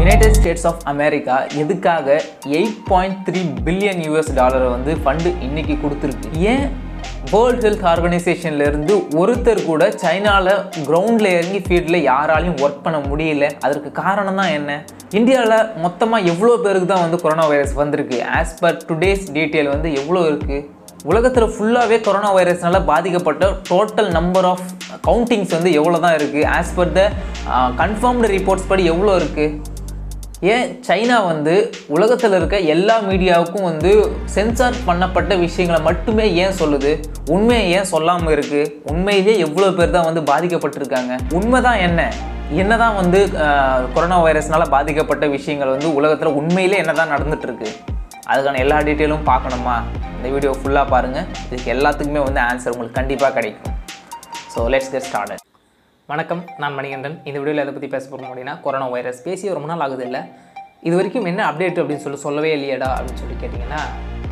United states of America எதுக்காக eight point three billion US டாலரை வந்து ஃபண்டு இன்னைக்கு கொடுத்துருக்கு ஏன் வேர்ல்ட் ஹெல்த் ஆர்கனைசேஷன்ல இருந்து ஒருத்தர் கூட சைனாவில் கிரவுண்டில் இறங்கி ஃபீல்டில் யாராலையும் ஒர்க் பண்ண முடியல அதற்கு காரணம் தான் என்ன இந்தியாவில் மொத்தமாக எவ்வளோ பேருக்கு தான் வந்து கொரோனா வைரஸ் வந்திருக்கு ஆஸ் பர் டுடேஸ் டீட்டெயில் வந்து எவ்வளோ இருக்குது உலகத்தில் ஃபுல்லாகவே கொரோனா வைரஸ்னால பாதிக்கப்பட்ட டோட்டல் நம்பர் ஆஃப் கவுண்டிங்ஸ் வந்து எவ்வளோ தான் இருக்குது as per the confirmed reports படி எவ்வளோ இருக்குது ஏன் சைனா வந்து உலகத்தில் இருக்க எல்லா மீடியாவுக்கும் வந்து சென்சார் பண்ணப்பட்ட விஷயங்களை மட்டுமே ஏன் சொல்லுது உண்மையை ஏன் சொல்லாமல் இருக்குது உண்மையிலே எவ்வளோ பேர் தான் வந்து பாதிக்கப்பட்டிருக்காங்க உண்மை தான் என்ன என்னதான் வந்து ஆஹ், கொரோனா வைரஸ்னால பாதிக்கப்பட்ட விஷயங்கள் வந்து உலகத்தில் உண்மையிலே என்னதான் நடந்துட்டு இருக்கு அதுக்கான எல்லா டீட்டெயிலும் பார்க்கணுமா இந்த வீடியோ ஃபுல்லாக பாருங்கள் இதுக்கு எல்லாத்துக்குமே வந்து ஆன்சர் உங்களுக்கு கண்டிப்பாக கிடைக்கும் ஸோ லெட்ஸ் கெட் ஸ்டார்டட் வணக்கம் நான் மணிகண்டன் இந்த வீடியோவில் எதை பற்றி பேச போகிறோம் அப்படின்னா கொரோனா வைரஸ் பேசி ரொம்ப நாள் ஆகுது இல்லை இது வரைக்கும் என்ன அப்டேட் அப்படின்னு சொல்லி சொல்லவே இல்லையடா அப்படின்னு சொல்லி கேட்டிங்கன்னா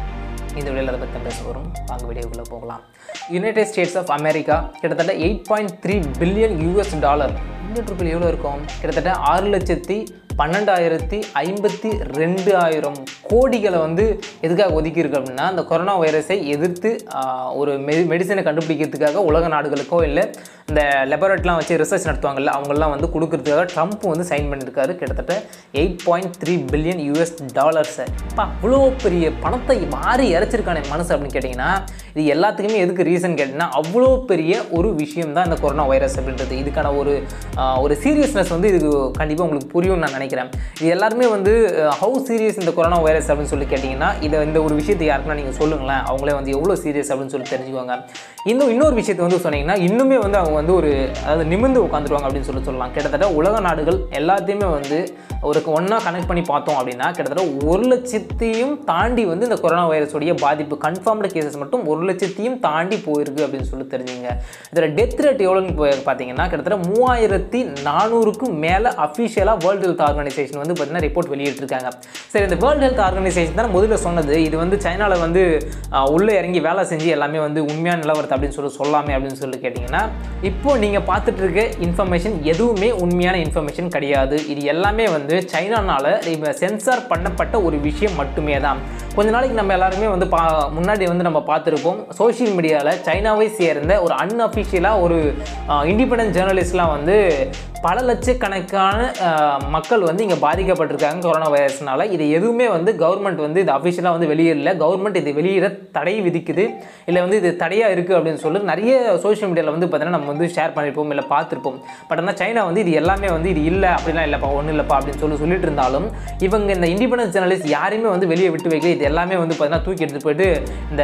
இந்த வீடியோவில் அதை பற்றி பேச வரும் வாங்க வீடியோக்குள்ளே போகலாம் யுனைடெட் ஸ்டேட்ஸ் ஆஃப் அமெரிக்கா கிட்டத்தட்ட eight point three billion US dollar Indian ரூபாய் எவ்வளோ இருக்கும் கிட்டத்தட்ட ஆறு லட்சத்தி பன்னெண்டாயிரத்தி ஐம்பத்தி ரெண்டு ஆயிரம் கோடிகளை வந்து எதுக்காக ஒதுக்கியிருக்கு அப்படின்னா அந்த கொரோனா வைரஸை எதிர்த்து ஆஹ், ஒரு மெ மெடிசனை கண்டுபிடிக்கிறதுக்காக உலக நாடுகளுக்கோ இல்லை இந்த லெபரேட்லாம் வச்சு ரிசர்ச் நடத்துவாங்கல்ல அவங்கெல்லாம் வந்து கொடுக்கறதுக்காக ட்ரம்ப் வந்து சைன் பண்ணியிருக்காரு கிட்டத்தட்ட eight point three billion US டாலர்ஸை அப்பா அவ்வளோ பெரிய பணத்தை மாறி இறைச்சிருக்கானே மனசு அப்படின்னு கேட்டிங்கன்னா இது எல்லாத்துக்குமே எதுக்கு ரீசன் கேட்டிங்கன்னா அவ்வளோ பெரிய ஒரு விஷயம் தான் இந்த கொரோனா வைரஸ் அப்படின்றது இதுக்கான ஒரு ஆஹ், ஒரு சீரியஸ்னஸ் வந்து இதுக்கு கண்டிப்பாக உங்களுக்கு புரியும்னு நான் நினைக்கிறேன் இது எல்லாருமே வந்து ஹவு சீரியஸ் இந்த கொரோனா வைரஸ் அப்படின்னு சொல்லி கேட்டிங்கன்னா இதை இந்த ஒரு விஷயத்தை யாருக்குன்னா நீங்கள் சொல்லுங்களேன் அவங்களே வந்து எவ்வளோ சீரியஸ் அப்படின்னு சொல்லி தெரிஞ்சுக்குவாங்க இன்னும் இன்னொரு விஷயத்தை வந்து சொன்னீங்கன்னா இன்னுமே வந்து அவங்க வந்து ஒரு அதாவது நிமிர்ந்து உட்காந்துருவாங்க அப்படின்னு சொல்லி சொல்லலாம் கிட்டத்தட்ட உலக நாடுகள் எல்லாத்தையுமே வந்து ஒரு ஒன்றா கனெக்ட் பண்ணி பார்த்தோம் அப்படின்னா கிட்டத்தட்ட ஒரு லட்சத்தையும் தாண்டி வந்து இந்த கொரோனா வைரஸோடைய பாதிப்பு கன்ஃபார்ம்டு கேசஸ் மட்டும் ஒரு லட்சத்தையும் தாண்டி போயிருக்கு அப்படின்னு சொல்லி தெரிஞ்சுங்க இதில் டெத் ரேட் எவ்வளோன்னு போய் பார்த்தீங்கன்னா கிட்டத்தட்ட மூவாயிரத்தி நானூறுக்கும் மேலே அஃபிஷியலாக வேர்ல்டு ஹெல்த் ஆர்கனைசேஷன் வந்து பார்த்தீங்கன்னா ரிப்போர்ட் வெளியிட்டிருக்காங்க சரி இந்த வேர்ல்டு ஹெல்த் ஆர்கனைசேஷன் தான் முதல்ல சொன்னது இது வந்து சைனாவில் வந்து ஆஹ், உள்ளே இறங்கி வேலை செஞ்சு எல்லாமே வந்து உண்மையான நிலவரத்தை அப்படின்னு சொல்லி சொல்லாமே அப்படின்னு சொல்லி கேட்டிங்கன்னா இப்போ நீங்கள் பார்த்துட்டு இருக்க இன்ஃபர்மேஷன் எதுவுமே உண்மையான இன்ஃபர்மேஷன் கிடையாது இது எல்லாமே வந்து சைனானால இப்போ சென்சார் பண்ணப்பட்ட ஒரு விஷயம் மட்டுமே தான் கொஞ்ச நாளைக்கு நம்ம எல்லாருமே வந்து பா முன்னாடி வந்து நம்ம பார்த்துருப்போம் சோஷியல் மீடியாவில் சைனாவை சேர்ந்த ஒரு அன்அஃபிஷியலாக ஒரு இண்டிபெண்டன்ட் ஜேர்னலிஸ்ட்லாம் வந்து பல லட்சக்கணக்கான ஆஹ், மக்கள் வந்து இங்கே பாதிக்கப்பட்டிருக்காங்க கொரோனா வைரஸ்னால இது எதுவுமே வந்து கவர்மெண்ட் வந்து இது அஃபிஷியலாக வந்து வெளியிடல கவர்மெண்ட் இது வெளியிட தடை விதிக்குது இல்லை வந்து இது தடையாக இருக்குது அப்படின்னு சொல்லி நிறைய சோஷியல் மீடியாவில் வந்து பார்த்தீங்கன்னா நம்ம வந்து ஷேர் பண்ணியிருப்போம் இல்லை பார்த்துருப்போம் பட் ஆனால் சைனா வந்து இது எல்லாமே வந்து இது இல்லை அப்படிலாம் இல்லைப்பா ஒன்றும் இல்லைப்பா அப்படின்னு சொல்லி சொல்லிட்டு இருந்தாலும் இவங்க இந்த இண்டிபெண்டன்ஸ் ஜேர்னலிஸ்ட் யாரையுமே வந்து வெளியே விட்டு வைக்க இது எல்லாமே வந்து பார்த்தீங்கன்னா தூக்கி எடுத்துட்டு போயிட்டு இந்த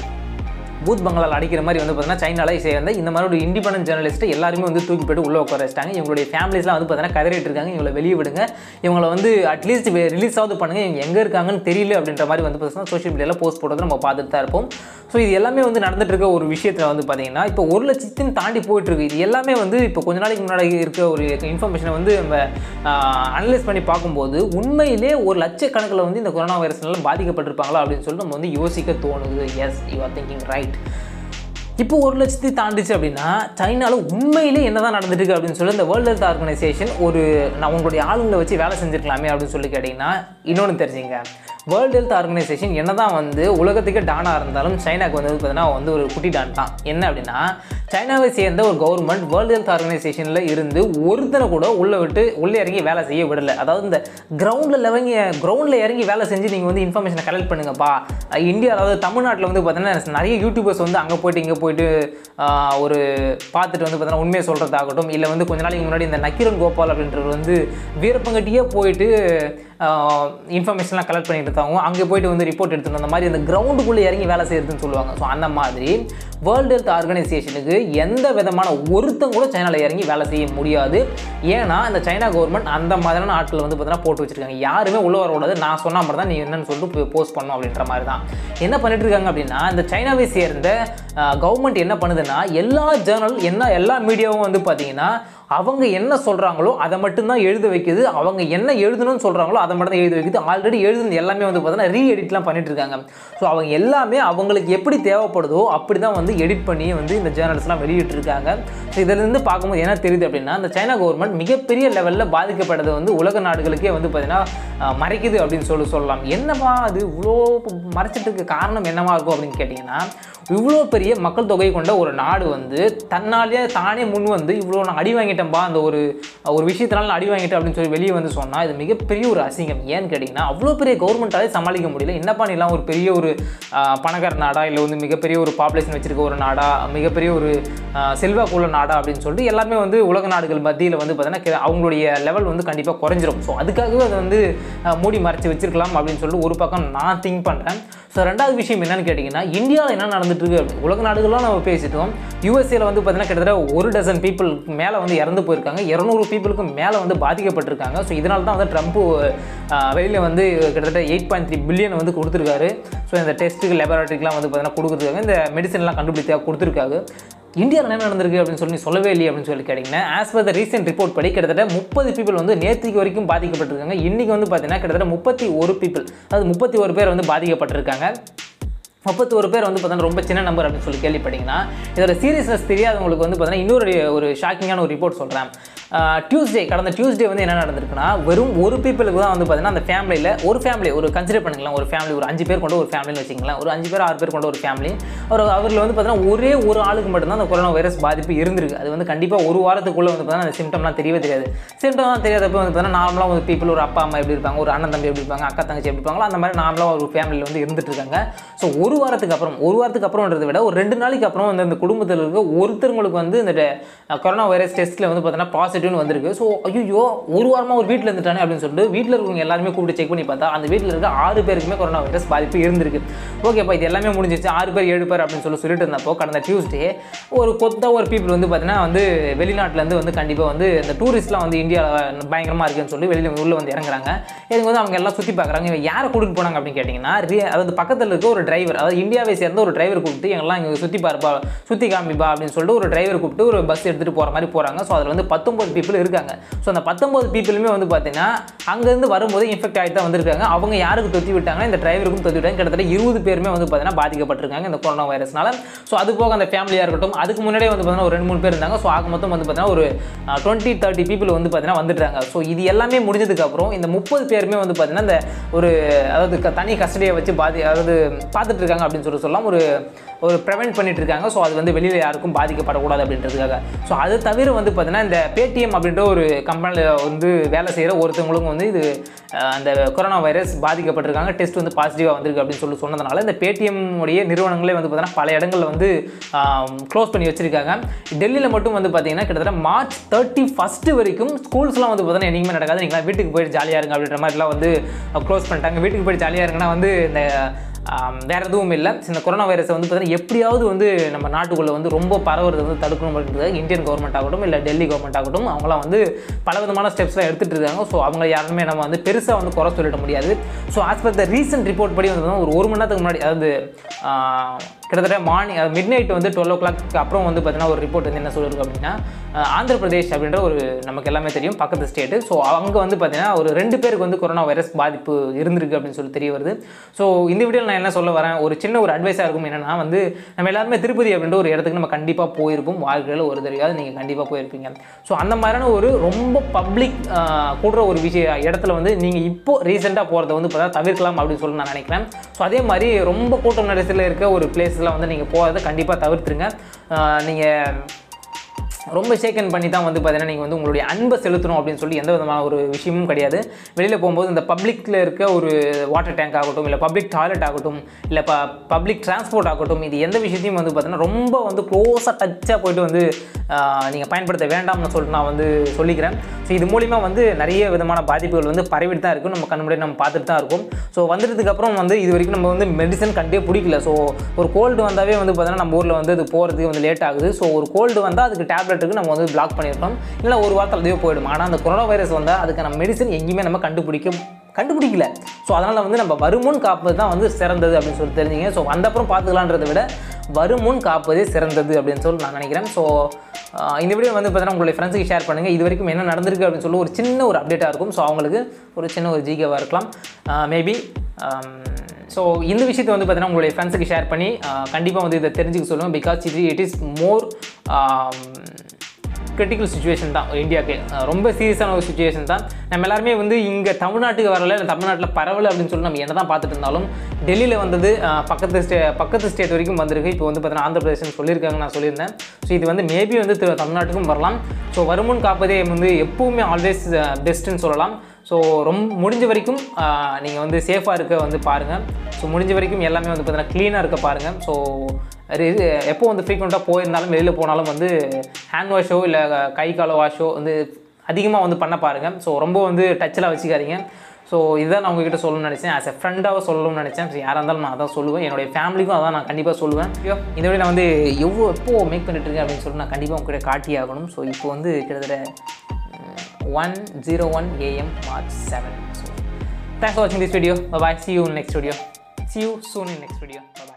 பூத் பங்களால் அடிக்கிற மாதிரி வந்து பார்த்தீங்கன்னா சைனால சேர்ந்த இந்த மாதிரி ஒரு இண்டிபெண்டன்ட் ஜேர்னலிஸ்ட்டை எல்லாருமே வந்து தூக்கி போயிட்டு உள்ளே உட்கார வச்சிட்டாங்க இவங்களுடைய ஃபேமிலிஸ்லாம் வந்து பார்த்தீங்கன்னா கதறிட்டு இருக்காங்க இவங்களை வெளியே விடுங்க இவங்களை வந்து அட்லீஸ்ட் ரிலீஸ் ஆகுது பண்ணுங்க இவங்க எங்கே இருக்காங்கன்னு தெரியல அப்படின்ற மாதிரி வந்து பார்த்தீங்கன்னா சோஷியல் மீடியாவில் போஸ்ட் போடுறது நம்ம பார்த்துட்டு தான் இருப்போம் ஸோ இது எல்லாமே வந்து நடந்துட்டு இருக்க ஒரு விஷயத்தில் வந்து பார்த்தீங்கன்னா இப்போ ஒரு லட்சத்தையும் தாண்டி போயிட்டு இருக்கு இது எல்லாமே வந்து இப்போ கொஞ்ச நாளைக்கு முன்னாடி இருக்க ஒரு இன்ஃபர்மேஷனை வந்து நம்ம அனலைஸ் பண்ணி பார்க்கும்போது உண்மையிலே ஒரு லட்சக்கணக்கில் வந்து இந்த கொரோனா வைரஸ்னால பாதிக்கப்பட்டிருப்பாங்களா அப்படின்னு சொல்லி நம்ம வந்து யோசிக்க தோணுது yes you are thinking right இப்போ ஒரு லட்சத்தை தாண்டிச்சு அப்படின்னா சைனாவில் உண்மையிலே என்னதான் நடந்துட்டு இருக்கு அப்படின்னு சொல்லி இந்த வேர்ல்டு ஹெல்த் ஆர்கனைசேஷன் ஒரு நான் உங்களுடைய ஆளுங்களை வச்சு வேலை செஞ்சுருக்கலாமே அப்படின்னு சொல்லி கேட்டிங்கன்னா இன்னொன்று தெரிஞ்சுங்க வேர்ல்டு ஹெல்த் ஆர்கனைசேஷன் என்னதான் வந்து உலகத்துக்கே டானாக இருந்தாலும் சைனாக்கு வந்து பார்த்தீங்கன்னா வந்து ஒரு குட்டி டான் தான் என்ன அப்படின்னா சைனாவை சேர்ந்த ஒரு கவர்மெண்ட் வேர்ல்டு ஹெல்த் ஆர்கனைசேஷனில் இருந்து ஒருத்தனை கூட உள்ளே விட்டு உள்ளே இறங்கி வேலை செய்ய விடலை அதாவது இந்த கிரவுண்டில் இறங்கி கிரவுண்டில் இறங்கி வேலை செஞ்சு நீங்கள் வந்து இன்ஃபர்மேஷனை கலெக்ட் பண்ணுங்கப்பா அஹ் இந்தியா அதாவது தமிழ்நாட்டில் வந்து பார்த்தீங்கன்னா நிறைய யூடியூபர்ஸ் வந்து அங்கே போயிட்டு இங்கே போயிட்டு ஆஹ், ஒரு பார்த்துட்டு வந்து பார்த்தீங்கன்னா உண்மையை சொல்கிறதாகட்டும் இல்லை வந்து கொஞ்ச நாளைக்கு முன்னாடி இந்த நக்கீரன் கோபால் அப்படின்றவர் வந்து வீரப்பங்கட்டியே போயிட்டு இன்ஃபர்மேஷன்லாம் கலெக்ட் பண்ணிட்டு இருந்தாங்க அங்கே போயிட்டு வந்து ரிப்போர்ட் எடுத்துட்டு வந்த மாதிரி அந்த கிரவுண்டுக்குள்ளே இறங்கி வேலை செய்யறதுன்னு சொல்லுவாங்க ஸோ அந்த மாதிரி வேர்ல்டு ஹெல்த் ஆர்கனைசேஷனுக்கு எந்த விதமான ஒருத்தன் கூட சைனாவில் இறங்கி வேலை செய்ய முடியாது ஏன்னா இந்த சைனா கவர்மெண்ட் அந்த மாதிரியான ஆட்கள் வந்து பார்த்தீங்கன்னா போட்டு வச்சிருக்காங்க யாருமே உள்ள வரக்கூடாது நான் சொன்ன மாதிரி தான் நீ என்னன்னு சொல்லிட்டு போஸ்ட் பண்ணும் அப்படின்ற மாதிரி தான் என்ன பண்ணிட்டு இருக்காங்க அப்படின்னா இந்த சைனாவை சேர்ந்த கவர்மெண்ட் என்ன பண்ணுதுன்னா எல்லா ஜேர்னல் என்ன எல்லா மீடியாவும் வந்து பார்த்தீங்கன்னா அவங்க என்ன சொல்கிறாங்களோ அதை மட்டும்தான் எழுத வைக்குது அவங்க என்ன எழுதணும்னு சொல்கிறாங்களோ அதை மட்டும் தான் எழுத வைக்குது ஆல்ரெடி எழுதுனது எல்லாமே வந்து பார்த்தீங்கன்னா ரீ எடிட்லாம் பண்ணிட்டு இருக்காங்க ஸோ அவங்க எல்லாமே அவங்களுக்கு எப்படி தேவைப்படுதோ அப்படி தான் வந்து எடிட் பண்ணி வந்து இந்த ஜேர்னல்ஸ்லாம் வெளியிட்டிருக்காங்க ஸோ இதிலிருந்து பார்க்கும்போது என்ன தெரியுது அப்படின்னா இந்த சைனா கவர்மெண்ட் மிகப்பெரிய லெவலில் பாதிக்கப்பட்டது வந்து உலக நாடுகளுக்கே வந்து பார்த்தீங்கன்னா அஹ், மறைக்குது அப்படின்னு சொல்லி சொல்லலாம் என்னவா அது இவ்வளோ மறைச்சிட்டு காரணம் என்னவா இருக்கும் அப்படின்னு கேட்டிங்கன்னா இவ்வளோ பெரிய மக்கள் தொகை கொண்ட ஒரு நாடு வந்து தன்னாலேயே தானே முன் வந்து இவ்வளோ நான் அடி வாங்கிட்டேன்பா அந்த ஒரு ஒரு விஷயத்தினால நான் அடி வாங்கிட்டேன் அப்படின்னு சொல்லி வெளியே வந்து சொன்னால் இது மிகப்பெரிய ஒரு அசிங்கம் ஏன்னு கேட்டிங்கன்னா அவ்வளோ பெரிய கவர்மெண்ட்டாலே சமாளிக்க முடியல என்னப்பா நீலாம் ஒரு பெரிய ஒரு ஆஹ், பணக்கார நாடா இல்லை வந்து மிகப்பெரிய ஒரு பாப்புலேஷன் வச்சிருக்க ஒரு நாடா மிகப்பெரிய ஒரு ஆஹ், செல்வாக்குள்ள நாடா அப்படின்னு சொல்லிட்டு எல்லாமே வந்து உலக நாடுகள் மத்தியில் வந்து பார்த்தீங்கன்னா அவங்களுடைய லெவல் வந்து கண்டிப்பாக குறைஞ்சிரும் ஸோ அதுக்காகவே அதை வந்து ஆஹ், மூடி மறைச்சு வச்சிருக்கலாம் அப்படின்னு சொல்லிட்டு ஒரு பக்கம் நான் திங்க் பண்ணுறேன் ஸோ ரெண்டாவது விஷயம் என்னன்னு கேட்டிங்கன்னா இந்தியாவில் என்ன நடந்துட்டு இருக்கு அப்படி உலக நாடுகள்லாம் நம்ம பேசிட்டோம் யூஎஸ்ஏல வந்து பார்த்தீங்கன்னா கிட்டத்தட்ட ஒரு டசன் பீப்புள் மேலே வந்து இறந்து போயிருக்காங்க இரநூறு பீப்புளுக்கு மேலே வந்து பாதிக்கப்பட்டிருக்காங்க ஸோ இதனால தான் வந்து ட்ரம்ப் வெளியில் வந்து கிட்டத்தட்ட எயிட் பாயிண்ட் த்ரீ பில்லியன் வந்து கொடுத்துருக்காரு ஸோ இந்த டெஸ்ட்டுக்கு லெபரட்டரிக்கெலாம் வந்து பார்த்தீங்கன்னா கொடுக்குறதுக்காக இந்த மெடிசன்லாம் கண்டுபிடித்தா கொடுத்துருக்காங்க இந்தியாவில் என்ன நடந்திருக்கு அப்படின்னு சொல்லி சொல்லவே இல்லையே அப்படின்னு சொல்லி கேட்டிங்கன்னா as per the recent report படி கிட்டத்தட்ட முப்பது பீப்புள் வந்து நேற்றுக்கு வரைக்கும் பாதிக்கப்பட்டிருக்காங்க இன்றைக்கி வந்து பார்த்தீங்கன்னா கிட்டத்தட்ட முப்பத்தி ஒரு பீப்புள் அதாவது முப்பத்தி ஒரு பேர் வந்து பாதிக்கப்பட்டிருக்காங்க முப்பத்தோரு பேர் வந்து பார்த்தீங்கன்னா ரொம்ப சின்ன நம்பர் அப்படின்னு சொல்லி கேள்விப்பட்டீங்கன்னா இதோட சீரியஸ்னஸ் தெரியாதவங்களுக்கு வந்து பார்த்தீங்கன்னா இன்னொரு ஒரு ஷாக்கிங்கான ஒரு ரிப்போர்ட் சொல்கிறேன் டியூஸ்டே கடந்த டியூஸ்டே வந்து என்ன நடந்திருக்குன்னா வெறும் ஒரு பீப்புளுக்கு தான் வந்து பார்த்தீங்கன்னா அந்த ஃபேமிலியில் ஒரு ஃபேமிலி ஒரு கன்சிடர் பண்ணிக்கலாம் ஒரு ஃபேமிலி ஒரு அஞ்சு பேர் கொண்ட ஒரு ஃபேமிலின்னு வச்சுக்கலாம் ஒரு அஞ்சு பேர் ஆறு பேர் கொண்ட ஒரு ஃபேமிலி அவர் அவரில் வந்து பார்த்தீங்கன்னா ஒரே ஒரு ஆளுக்கு மட்டும்தான் அந்த கொரோனா வைரஸ் பாதிப்பு இருந்திருக்கு அது வந்து கண்டிப்பாக ஒரு வாரத்துக்குள்ளே வந்து பார்த்தீங்கன்னா அந்த சிம்டம்லாம் தெரியவே தெரியாது சிம்டம்லாம் தெரியாதப்போ வந்து பார்த்தீங்கன்னா நார்மலாக ஒரு பீப்புள் ஒரு அப்பா அம்மா எப்படி இருப்பாங்க ஒரு அண்ணன் தம்பி எப்படி இருப்பாங்க அக்கா தங்கச்சி எப்படி இருப்பாங்களோ அந்த மாதிரி நார்மலாக ஒரு ஃபேமிலியில் வந்து இருந்துட்டு இருக்காங்க ஸோ ஒரு வாரத்துக்கு அப்புறம் ஒரு வாரத்துக்கு அப்புறம்ன்றதை விட ஒரு ரெண்டு நாளைக்கு அப்புறம் வந்து அந்த குடும்பத்தில் இருக்க ஒருத்தருங்களுக்கு வந்து இந்த டெ- கொரோனா வைரஸ் டெஸ்ட்டில் வந்து பார்த்தீங்கன்னா பாசிட்டிவ்னு வந்திருக்கு ஸோ ஐயோ ஒரு வாரமாக ஒரு வீட்டில் இருந்துட்டானே அப்படின்னு சொல்லிட்டு வீட்டில் இருக்கவங்க எல்லாருமே கூப்பிட்டு செக் பண்ணி பார்த்தா அந்த வீட்டில் இருக்க ஆறு பேருக்குமே கொரோனா வைரஸ் பாதிப்பு இருந்திருக்கு ஓகேப்பா இது எல்லாமே முடிஞ்சிச்சு ஆறு பேர் ஏழு பேர் அப்படின்னு சொல்லி சொல்லிட்டு இருந்தப்போ கடந்த டியூஸ்டே ஒரு கொத்த ஒரு பீப்புள் வந்து பார்த்தீங்கன்னா வந்து வெளிநாட்டிலேருந்து வந்து கண்டிப்பாக வந்து இந்த டூரிஸ்ட்லாம் வந்து இந்தியாவில் பயங்கரமாக இருக்குன்னு சொல்லி வெளியில் உள்ளே வந்து இறங்குறாங்க இதுக்கு வந்து அவங்க எல்லாம் சுற்றி பார்க்குறாங்க இவங்க யாரை கூட்டிட்டு போனாங்க அப்படின்னு கேட்டிங்கன்னா ரி- அதாவது பக்கத்தில் இருக்க ஒரு டிரைவர் அதாவது இந்தியாவை சேர்ந்த ஒரு டிரைவர் கூப்பிட்டு எங்கெல்லாம் இங்கே சுற்றி பார்ப்பா சுற்றி காமிப்பா அப்படின்னு சொல்லிட்டு ஒரு டிரைவர் கூப்பிட்டு ஒரு பஸ் எடுத்துகிட்டு போகிற மாதிரி போகிறாங்க ஸோ அதில் வந்து பத்தொம்பது பீப்புள் இருக்காங்க ஸோ அந்த பத்தொம்பது பீப்புளுமே வந்து பார்த்தீங்கன்னா அங்கேருந்து வரும்போது இன்ஃபெக்ட் ஆகிட்டு தான் வந்திருக்காங்க அவங்க யாருக்கு தொத்தி விட்டாங்க இந்த டிரைவருக்கும் தொத்தி விட்டாங்க கிட்டத்தட்ட இருபது பேருமே வந்து பார்த்தீங்கன்னா பாதிக்கப்பட்டிருக்காங்க இந்த கொரோனா வைரஸ்னால ஸோ அது போக அந்த ஃபேமிலியாக இருக்கட்டும் அதுக்கு முன்னாடியே வந்து பார்த்தீங்கன்னா ஒரு ரெண்டு மூணு பேர் இருந்தாங்க ஸோ ஆக மொத்தம் வந்து பார்த்தீங்கன்னா ஒரு டுவெண்ட்டி தேர்ட்டி பீப்புள் வந்து பார்த்தீங்கன்னா வந்துட்டாங்க ஸோ இது எல்லாமே முடிஞ்சதுக்கப்புறம் இந்த முப்பது பேருமே வந்து பார்த்தீங்கன்னா இந்த ஒரு அதாவது க- தனி கஸ்டடியை வச்சு பாதி அதாவது பார்த்துட்டு இருக்காங்க அப்படின்னு சொல்லி சொல்லலாம் ஒரு ஒரு ப்ரிவென்ட் பண்ணிட்டு இருக்காங்க ஸோ அது வந்து வெளியில் யாருக்கும் பாதிக்கப்படக்கூடாது அப்படின்றதுக்காக ஸோ அது தவிர வந்து பார்த்தீங்கன்னா இந்த பேடிஎம் அப்படின்ற ஒரு கம்பெனியில் வந்து வேலை செய்கிற ஒருத்தவங்களுக்கும் வந்து இது அஹ், அந்த கொரோனா வைரஸ் பாதிக்கப்பட்டிருக்காங்க டெஸ்ட் வந்து பாசிட்டிவாக வந்திருக்கு அப்படின்னு சொல்லி சொன்னதுனால இந்த பேடிஎம் உடைய நிறுவனங்களே வந்து பார்த்தீங்கன்னா பல இடங்களில் வந்து க்ளோஸ் பண்ணி வச்சிருக்காங்க டெல்லியில் மட்டும் வந்து பார்த்தீங்கன்னா கிட்டத்தட்ட மார்ச் தேர்ட்டி ஃபஸ்ட்டு வரைக்கும் ஸ்கூல்ஸ்லாம் வந்து பார்த்தீங்கன்னா என்னைக்குமே நடக்காது நீங்களாம் வீட்டுக்கு போயிட்டு ஜாலியாக இருங்க அப்படின்ற மாதிரிலாம் வந்து க்ளோஸ் பண்ணிட்டாங்க வீட்டுக்கு போயிட்டு ஜாலியாக இருங்கன்னா வந்து இந்த ஆம், வேற எதுவும் இல்லை இந்த கொரோனா வைரஸை வந்து பார்த்தீங்கன்னா எப்படியாவது வந்து நம்ம நாட்டுக்குள்ளே வந்து ரொம்ப பரவுறது வந்து தடுக்கணும் அப்படின்றது இந்தியன் கவர்மெண்ட் ஆகட்டும் இல்லை டெல்லி கவர்மெண்ட் ஆகட்டும் அவங்களாம் வந்து பல விதமான ஸ்டெப்ஸ்லாம் எடுத்துகிட்டு இருக்காங்க ஸோ அவங்க யாருமே நம்ம வந்து பெருசாக வந்து குறை சொல்லிட முடியாது so as per the recent report படி வந்து பார்த்தீங்கன்னா ஒரு ஒரு மணி நேரத்துக்கு முன்னாடி அதாவது ஆ, கிட்டத்தட்ட மார்னிங் மிட் நைட் வந்து டுவெல் ஓ கிளாக் அப்புறம் வந்து பார்த்தீங்கன்னா ஒரு ரிப்போர்ட் வந்து என்ன சொல்லிருக்கு அப்படின்னா அஹ், ஆந்திர பிரதேஷ் அப்படின்ற ஒரு நமக்கு எல்லாமே தெரியும் பக்கத்து ஸ்டேட்டு ஸோ அங்கே வந்து பார்த்தீங்கன்னா ஒரு ரெண்டு பேருக்கு வந்து கொரோனா வைரஸ் பாதிப்பு இருந்திருக்கு அப்படின்னு சொல்லி தெரிய வருது ஸோ இந்த வீடியோவில் நான் என்ன சொல்ல வரேன் ஒரு சின்ன ஒரு அட்வைஸாக இருக்கும் என்னன்னா வந்து நம்ம எல்லாருமே திருப்பதி அப்படின்ற ஒரு இடத்துக்கு நம்ம கண்டிப்பாக போயிருப்போம் வாழ்க்கையில் ஒரு தடவையாவது நீங்கள் கண்டிப்பாக போயிருப்பீங்க ஸோ அந்த மாதிரியான ஒரு ரொம்ப பப்ளிக் கூடுற ஒரு விஷய இடத்துல வந்து நீங்கள் இப்போ ரீசெண்டாக போகிறத வந்து பார்த்தா தவிர்க்கலாம் அப்படின்னு சொல்லி நான் நினைக்கிறேன் ஸோ அதே மாதிரி ரொம்ப கூட்டம் நெரிசலில் இருக்க ஒரு பிளேஸ்லாம் வந்து நீங்கள் போகிறத கண்டிப்பாக தவிர்த்துருங்க நீங்கள் ரொம்ப ஷேக்கன் பண்ணி தான் வந்து பார்த்தீங்கன்னா நீங்கள் வந்து உங்களுடைய அன்பை செலுத்தணும் அப்படின்னு சொல்லி எந்த விதமான ஒரு விஷயமும் கிடையாது வெளியில் போகும்போது இந்த பப்ளிக்கில் இருக்க ஒரு வாட்டர் டேங்க் ஆகட்டும் இல்லை பப்ளிக் டாய்லெட் ஆகட்டும் இல்லை ப பப்ளிக் டிரான்ஸ்போர்ட் ஆகட்டும் இது எந்த விஷயத்தையும் வந்து பார்த்தீங்கன்னா ரொம்ப வந்து க்ளோஸாக டச்சாக போயிட்டு வந்து நீங்கள் பயன்படுத்த வேண்டாம்னு சொல்லிட்டு நான் வந்து சொல்லிக்கிறேன் ஸோ இது மூலிமா வந்து நிறைய விதமான பாதிப்புகள் வந்து பரவிட்டு தான் இருக்கும் நம்ம கண் முன்னாடி நம்ம பார்த்துட்டு தான் இருக்கும் ஸோ வந்துட்டதுக்கப்புறம் வந்து இது வரைக்கும் நம்ம வந்து மெடிசன் கண்டே பிடிக்கல ஸோ ஒரு கோல்டு வந்தாவே வந்து பார்த்தீங்கன்னா நம்ம ஊரில் வந்து அது போகிறதுக்கு வந்து லேட் ஆகுது ஸோ ஒரு கோல்டு வந்தால் அதுக்கு டேப்லெட்டுக்கு நம்ம வந்து பிளாக் பண்ணியிருக்கோம் இல்லை ஒரு வாரத்தில் அதுவே போயிடும் ஆனால் அந்த கொரோனா வைரஸ் வந்தால் அதுக்கான மெடிசன் எங்கேயுமே நம்ம கண்டுபிடிக்க கண்டுபிடிக்கல ஸோ அதனால் வந்து நம்ம வருமுன் காப்பது தான் வந்து சிறந்தது அப்படின்னு சொல்லி தெரிஞ்சுங்க ஸோ வந்த அப்புறம் பார்த்துக்கலான்றதை விட வருமுன் காப்பதே சிறந்தது அப்படின்னு சொல்லி நான் நினைக்கிறேன் ஸோ இந்த வீடியோ வந்து பார்த்தீங்கன்னா உங்களுடைய ஃப்ரெண்ட்ஸுக்கு ஷேர் பண்ணுங்கள் இது வரைக்கும் என்ன நடந்திருக்கு அப்படின்னு சொல்லி ஒரு சின்ன ஒரு அப்டேட்டாக இருக்கும் ஸோ அவங்களுக்கு ஒரு சின்ன ஒரு ஜிகேவாக இருக்கலாம் மேபி ஸோ இந்த விஷயத்தை வந்து பார்த்தீங்கன்னா உங்களுடைய ஃப்ரெண்ட்ஸுக்கு ஷேர் பண்ணி கண்டிப்பாக வந்து இதை தெரிஞ்சுக்க சொல்லுங்கள் பிகாஸ் இது it is more critical situation தான் இந்தியாவுக்கு அஹ் ரொம்ப சீரியஸான ஒரு சுச்சுவேஷன் தான் நம்ம எல்லாருமே வந்து இங்கே தமிழ்நாட்டுக்கு வரல இல்லை தமிழ்நாட்டில் பரவல அப்படின்னு சொல்லி நம்ம என்ன தான் பார்த்துட்டு இருந்தாலும் டெல்லியில் வந்தது அஹ் பக்கத்து ஸ்டே பக்கத்து ஸ்டேட் வரைக்கும் வந்திருக்கு இப்போ வந்து பார்த்தீங்கன்னா ஆந்திர பிரதேசம் சொல்லியிருக்காங்க நான் சொல்லியிருந்தேன் ஸோ இது வந்து மேபி வந்து தி- தமிழ்நாட்டுக்கும் வரலாம் ஸோ வருமுன் காப்பதே வந்து எப்பவுமே ஆல்வேஸ் பெஸ்ட்டுன்னு சொல்லலாம் ஸோ ரொம்ப முடிஞ்ச வரைக்கும் நீங்கள் வந்து சேஃபாக இருக்க வந்து பாருங்கள் ஸோ முடிஞ்ச வரைக்கும் எல்லாமே வந்து பார்த்தீங்கன்னா க்ளீனாக இருக்க பாருங்கள் ஸோ எப்போ வந்து ஃப்ரீக்வெண்ட்டாக போயிருந்தாலும் வெளியில் போனாலும் வந்து ஹேண்ட் வாஷோ இல்லை கை கால வாஷோ வந்து அதிகமாக வந்து பண்ண பாருங்கள் ஸோ ரொம்ப வந்து டச்சில் வச்சுக்காதீங்க ஸோ இதுதான் நான் உங்ககிட்ட சொல்லணும்னு நினச்சேன் ஆஸ் எ ஃப்ரெண்டாக சொல்லணும்னு நினச்சேன் ஸோ யாராக இருந்தாலும் நான் அதான் சொல்லுவேன் என்னுடைய ஃபேமிலிக்கும் அதான் நான் கண்டிப்பாக சொல்லுவேன் ஐயோ இந்த விட நான் வந்து எவ்வளோ எப்போ மேக் பண்ணிட்டு இருக்கேன் அப்படின்னு சொல்லி நான் கண்டிப்பாக உங்ககிட்ட காட்டி ஆகணும் ஸோ இப்போ வந்து கிட்டத்தட்ட one zero one AM March seven so thanks for வாட்சிங் this video bye see you next video see you soon in next video bye